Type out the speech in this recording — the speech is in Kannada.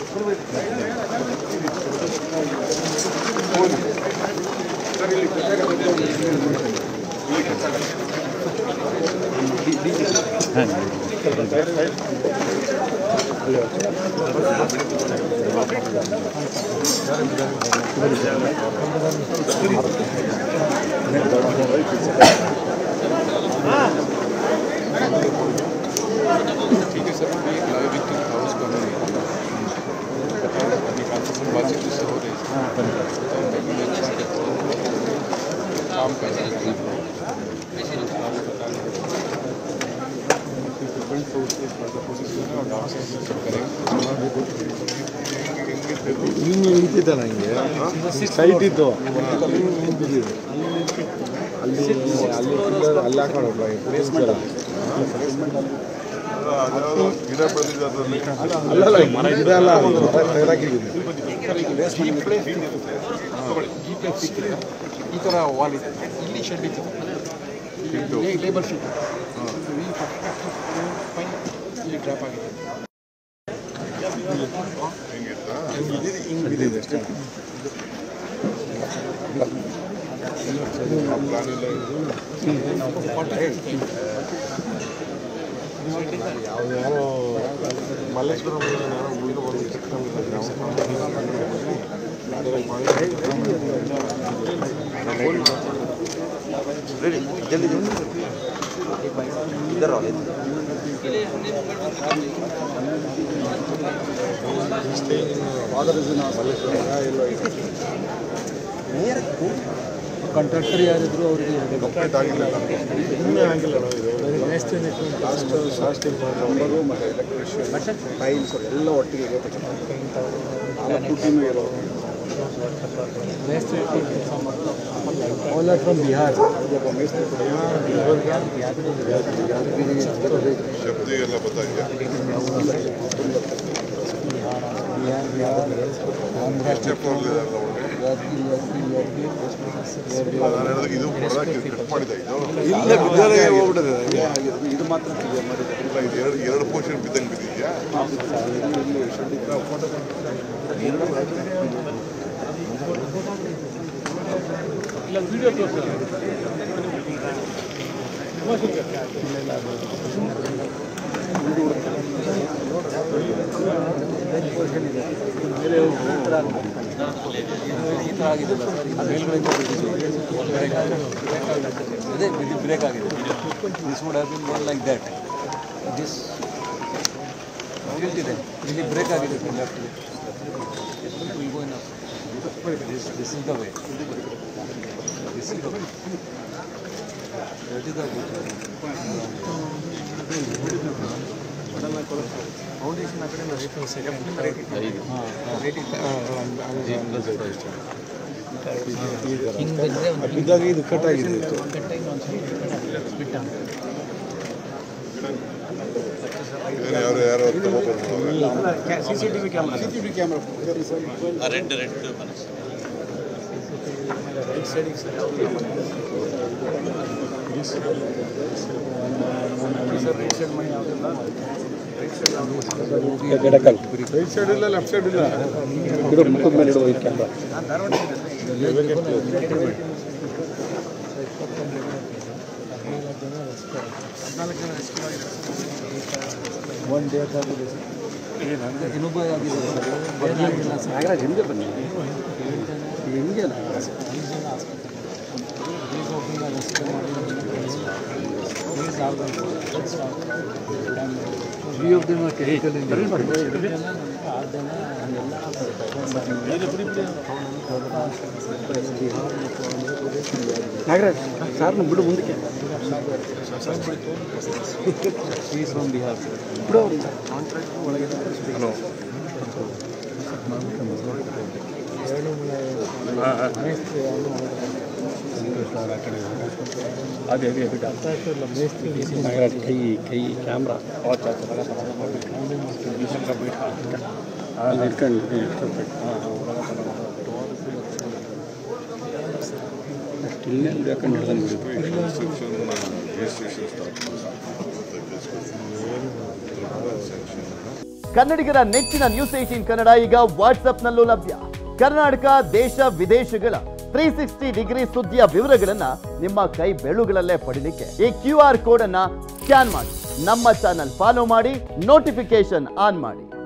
ठीक है सर अभी एक लाइव एक हाउस बन रही है अभी काफ़ी सब बातचीत उससे हो रही है तो मैं भी अच्छा करता हूँ काम कर रहा हूँ आपको बता डिफरेंट फोर्सेस पोजिशन और डांस सब करेंगे ಹಿಂಗೆ ನಿಂತಿದ್ದಾನೆ ಹಿಂಗೆ ಸೈಟ್ ಇತ್ತು ನಿಂತಿದ್ದೀವಿ ಅಲ್ಲಿ ಅಲ್ಲಿ pillar ಅಲ್ಲಿ ಹಾಕೊಂಡು ಪ್ಲೇಸ್ಮೆಂಟ್ ಗಿಡ ಬೆಳೆದಿದ್ದಾರೆ ಅಲ್ಲಲ್ಲ ಮರ ಗಿಡ ಅಲ್ಲ ಅದು ಮರ ತೆಗೆದಾಕಿದ್ದೀನಿ ಈ ಪ್ಲೇಸ್ ಈ ಪ್ಲೇಸ್ ಸಿಕ್ಕಿದೆ ಈ ಥರ ವಾಲ್ ಇದೆ ಇಲ್ಲಿ ಶೆಡ್ ಇತ್ತು ಲೇಬರ್ ಶೀಟ್ ಈ ಫೈನ್ ಇಲ್ಲಿ ಡ್ರಾಪ್ ಆಗಿದೆ ಹಿಂಗೆ ಬಿದ್ದಿದೆ ಅಷ್ಟೇ ಪ್ಲಾನ್ ಎಲ್ಲ ಅವ್ರು ಯಾರೋ ಮಲ್ಲೇಶ್ವರ ಯಾರೋ ಹುಡುಗ ಬಂದು ಚಿಕ್ಕನಲ್ಲಿದ್ದಾರೆ. ಕಾಂಟ್ರಾಕ್ಟರ್ ಯಾರಿದ್ರು ಅವರಿಗೆ ಕಂಪ್ಲೀಟ್ ಆಗಿಲ್ಲ ಇನ್ನೂ ಆಗಿಲ್ಲ ನಾವು ಇದು ಲಾಸ್ಟ್ ಲಾಸ್ಟ್ ಪ್ಲಂಬರು ಮತ್ತು ಎಲೆಕ್ಟ್ರಿಷಿಯನ್ ಟೈಲ್ಸ್ ಎಲ್ಲ ಒಟ್ಟಿಗೆ ನಾಲ್ಕು ಟೀಮ್ ಇರೋ ಆಲ್ ಆರ್ ಫ್ರಮ್ ಬಿಹಾರ್ ಶಬ್ದಿ ಎಲ್ಲ ಗೊತ್ತಾಗಿದೆ ಎಷ್ಟೇ ಫ್ಲೋರ್ ಇದೆ ಎಲ್ಲ ಒಳಗೆ ನಾನು ಹೇಳಿದಾಗ ಇದು ಹೊರಗೆ ಕಟ್ ಮಾಡಿದೆ ಇದು ಇಲ್ಲೇ ಬಿದ್ದಾರೆ ಹೋಗ್ಬಿಟ್ಟಿದೆ ಇದು ಮಾತ್ರ ಇಲ್ಲ ಇದು ಎರಡು ಎರಡು ಪೋರ್ಷನ್ ಬಿದ್ದಂಗೆ ಬಿದ್ದಿದ್ಯಾ ಈ ಥರ ಆಗಿದೆ ಮೇಲ್ಗಡೆಯಿಂದ ಬ್ರೇಕ್ ಆಗಿದೆ ಅದೇ ಇದು ಬ್ರೇಕ್ ಆಗಿದೆ this would have been gone like that this ಇದೆ ಇಲ್ಲಿ ಬ್ರೇಕ್ ಆಗಿದೆ left this this is the way this is the way that is the foundation ಆ ಕಡೆ ಬಿದ್ದಾಗ ಇದು ಕಟ್ ಆಗಿದೆ ಇತ್ತು ಇದನ್ನ ಯಾರು ಯಾರು ತಗೋಬರ್ಬೋದು C C T V camera C T V camera right side ಇಲ್ಲ ಲೆಫ್ಟ್ ಸೈಡ್ ಇಲ್ಲ ಮುಖದ ಮೇಲೆ ಇಡುವ ಈ ಕ್ಯಾಮ್ರಾ ಒನ್ ಡೇ ಆಗಿದೆ ಇನ್ನೊಬ್ಬ ಆಗಿದೆ ನಾಗರಾಜ್ ಹಿಂದೆ ಬನ್ನಿ ಹಿಂಗೆ Three of them are critical in Nagaraj ಸಾರ್ನ ಬಿಡು ಮುಂದಕ್ಕೆ ಈಸ್ ಫ್ರಮ್ ಬಿಹಾರ್ ಬಿಡು ಅದೇ ಅದೇ ನಾಗರಾಜ್ ಕೈ ಕೈ ಕ್ಯಾಮ್ರಾ ವಾಚ್ ಅಲ್ಲಿ ಇಟ್ಕೊಂಡು ಇಲ್ಲೇ ಬೇಕಂಡು ಹಿಡ್ದಂಗೆ ಬಿಡು ಸೆಕ್ಷನ್ ರಿಜಿಸ್ಟ್ರೇಷನ್ ಸ್ಟಾರ್ಟ್ ಮಾಡಿ ಸೆಕ್ಷನ್ ಕನ್ನಡಿಗರ ನೆಚ್ಚಿನ ನ್ಯೂಸ್ ಏಟೀನ್ ಕನ್ನಡ ಈಗ ವಾಟ್ಸ್ಆಪ್ನಲ್ಲೂ ಲಭ್ಯ ಕರ್ನಾಟಕ ದೇಶ ವಿದೇಶಗಳ ತ್ರೀ ಸಿಕ್ಸ್ಟಿ ಡಿಗ್ರಿ ಸುದ್ದಿಯ ವಿವರಗಳನ್ನ ನಿಮ್ಮ ಕೈ ಬೆಳುಗಳಲ್ಲೇ ಪಡಿಲಿಕ್ಕೆ ಈ ಕ್ಯೂ ಆರ್ ಕೋಡ್ ಅನ್ನ ಸ್ಕ್ಯಾನ್ ಮಾಡಿ ನಮ್ಮ ಚಾನಲ್ ಫಾಲೋ ಮಾಡಿ ನೋಟಿಫಿಕೇಶನ್ ಆನ್ ಮಾಡಿ